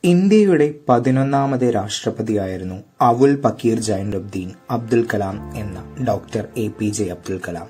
ഇന്ത്യയുടെ പതിനൊന്നാമത് രാഷ്ട്രപതിയായിരുന്നു അവുൽ പക്കീർ ജൈനുദ്ദീൻ അബ്ദുൽ കലാം എന്ന doctor A P J Abdul Kalam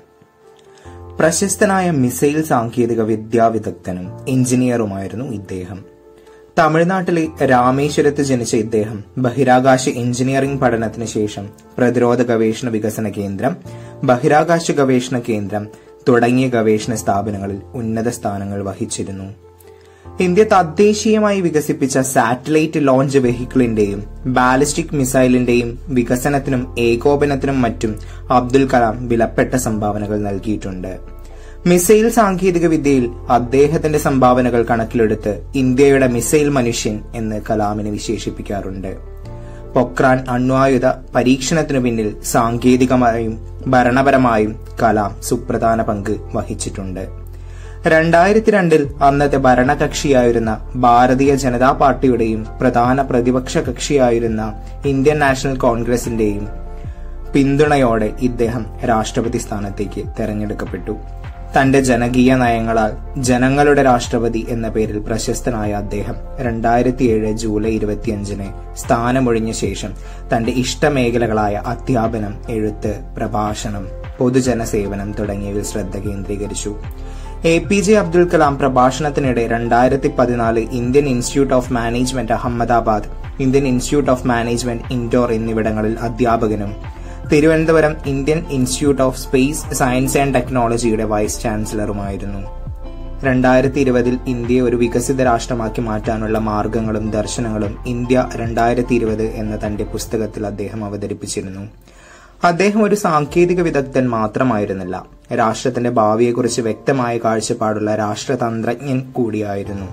പ്രശസ്തനായ മിസൈൽ സാങ്കേതിക വിദ്യാ വിദഗ്ധനും എഞ്ചിനീയറുമായിരുന്നു ഇദ്ദേഹം തമിഴ്നാട്ടിലെ രാമേശ്വരത്ത് ജനിച്ച ഇദ്ദേഹം ബഹിരാകാശ എഞ്ചിനീയറിംഗ് പഠനത്തിന് ശേഷം പ്രതിരോധ ഗവേഷണ വികസന കേന്ദ്രം ബഹിരാകാശ ഗവേഷണ കേന്ദ്രം തുടങ്ങിയ ഗവേഷണ സ്ഥാപനങ്ങളിൽ ഉന്നത സ്ഥാനങ്ങൾ വഹിച്ചിരുന്നു ഇന്ത്യ തദ്ദേശീയമായി വികസിപ്പിച്ച സാറ്റലൈറ്റ് ലോഞ്ച് വെഹിക്കിളിന്റെയും ബാലിസ്റ്റിക് മിസൈലിന്റെയും വികസനത്തിനും ഏകോപനത്തിനും മറ്റും അബ്ദുൽ കലാം വിലപ്പെട്ട സംഭാവനകൾ നൽകിയിട്ടുണ്ട് മിസൈൽ സാങ്കേതിക വിദ്യയിൽ അദ്ദേഹത്തിന്റെ സംഭാവനകൾ കണക്കിലെടുത്ത് ഇന്ത്യയുടെ മിസൈൽ മനുഷ്യൻ എന്ന് കലാമിനെ വിശേഷിപ്പിക്കാറുണ്ട് പൊക്രാൻ അണ്വായുധ പരീക്ഷണത്തിനു പിന്നിൽ സാങ്കേതികമായും ഭരണപരമായും കലാം സുപ്രധാന പങ്ക് വഹിച്ചിട്ടുണ്ട് രണ്ടായിരത്തി രണ്ടിൽ അന്നത്തെ ഭരണകക്ഷിയായിരുന്ന ഭാരതീയ ജനതാ പാർട്ടിയുടെയും പ്രധാന പ്രതിപക്ഷ കക്ഷിയായിരുന്ന ഇന്ത്യൻ നാഷണൽ കോൺഗ്രസിന്റെയും പിന്തുണയോടെ ഇദ്ദേഹം രാഷ്ട്രപതി സ്ഥാനത്തേക്ക് തെരഞ്ഞെടുക്കപ്പെട്ടു തന്റെ ജനകീയ നയങ്ങളാൽ ജനങ്ങളുടെ രാഷ്ട്രപതി എന്ന പേരിൽ പ്രശസ്തനായ അദ്ദേഹം രണ്ടായിരത്തിയേഴ് ജൂലൈ ഇരുപത്തിയഞ്ചിന് സ്ഥാനമൊഴിഞ്ഞ ശേഷം തന്റെ ഇഷ്ടമേഖലകളായ അധ്യാപനം എഴുത്ത് പ്രഭാഷണം പൊതുജന സേവനം തുടങ്ങിയവയിൽ ശ്രദ്ധ കേന്ദ്രീകരിച്ചു A P J Abdul Kalam പ്രഭാഷണത്തിനിടെ രണ്ടായിരത്തി പതിനാല് Indian institute of management Ahmedabad Indian institute of management Indore എന്നിവിടങ്ങളിൽ അധ്യാപകനും Thiruvananthapuram Indian institute of space science and ടെക്നോളജിയുടെ വൈസ് ചാൻസലറുമായിരുന്നു രണ്ടായിരത്തി ഇരുപതിൽ ഇന്ത്യയെ ഒരു വികസിത രാഷ്ട്രമാക്കി മാറ്റാനുള്ള മാർഗങ്ങളും ദർശനങ്ങളും ഇന്ത്യ രണ്ടായിരത്തി ഇരുപത് എന്ന തന്റെ പുസ്തകത്തിൽ അദ്ദേഹം അവതരിപ്പിച്ചിരുന്നു അദ്ദേഹം ഒരു സാങ്കേതിക വിദഗ്ധൻ മാത്രമായിരുന്നില്ല രാഷ്ട്രത്തിന്റെ ഭാവിയെക്കുറിച്ച് വ്യക്തമായ കാഴ്ചപ്പാടുള്ള രാഷ്ട്രതന്ത്രജ്ഞൻ കൂടിയായിരുന്നു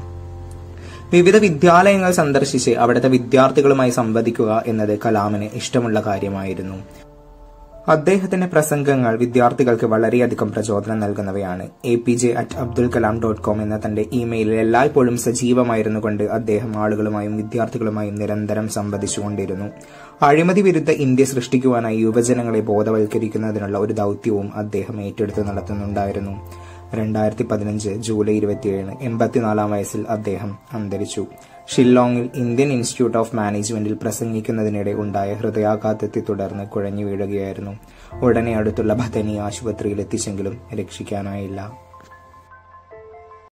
വിവിധ വിദ്യാലയങ്ങൾ സന്ദർശിച്ച് അവിടുത്തെ വിദ്യാർത്ഥികളുമായി സംവദിക്കുക എന്നത് കലാമിന് ഇഷ്ടമുള്ള കാര്യമായിരുന്നു അദ്ദേഹത്തിന്റെ പ്രസംഗങ്ങൾ വിദ്യാർത്ഥികൾക്ക് വളരെയധികം പ്രചോദനം നൽകുന്നവയാണ് A P J at Abdul Kalam dot com എന്ന തന്റെ ഇമെയിലിൽ എല്ലായ്പ്പോഴും സജീവമായിരുന്നു കൊണ്ട് അദ്ദേഹം ആളുകളുമായും വിദ്യാർത്ഥികളുമായും നിരന്തരം സംവദിച്ചുകൊണ്ടിരുന്നു അഴിമതി വിരുദ്ധ ഇന്ത്യ സൃഷ്ടിക്കുവാനായി യുവജനങ്ങളെ ബോധവൽക്കരിക്കുന്നതിനുള്ള ഒരു ദൌത്യവും അദ്ദേഹം ഏറ്റെടുത്ത് നടത്തുന്നുണ്ടായിരുന്നു രണ്ടായിരത്തി പതിനഞ്ച് ജൂലൈ ഇരുപത്തിയേഴിന് എൺപത്തിനാലാം വയസ്സിൽ അദ്ദേഹം അന്തരിച്ചു ഷില്ലോങ്ങിൽ ഇന്ത്യൻ ഇൻസ്റ്റിറ്റ്യൂട്ട് ഓഫ് മാനേജ്മെന്റിൽ പ്രസംഗിക്കുന്നതിനിടെ ഉണ്ടായ ഹൃദയാഘാതത്തെ തുടർന്ന് കുഴഞ്ഞു വീഴുകയായിരുന്നു ഉടനെ അടുത്തുള്ള ബഥനി ആശുപത്രിയിൽ എത്തിച്ചെങ്കിലും രക്ഷിക്കാനായില്ല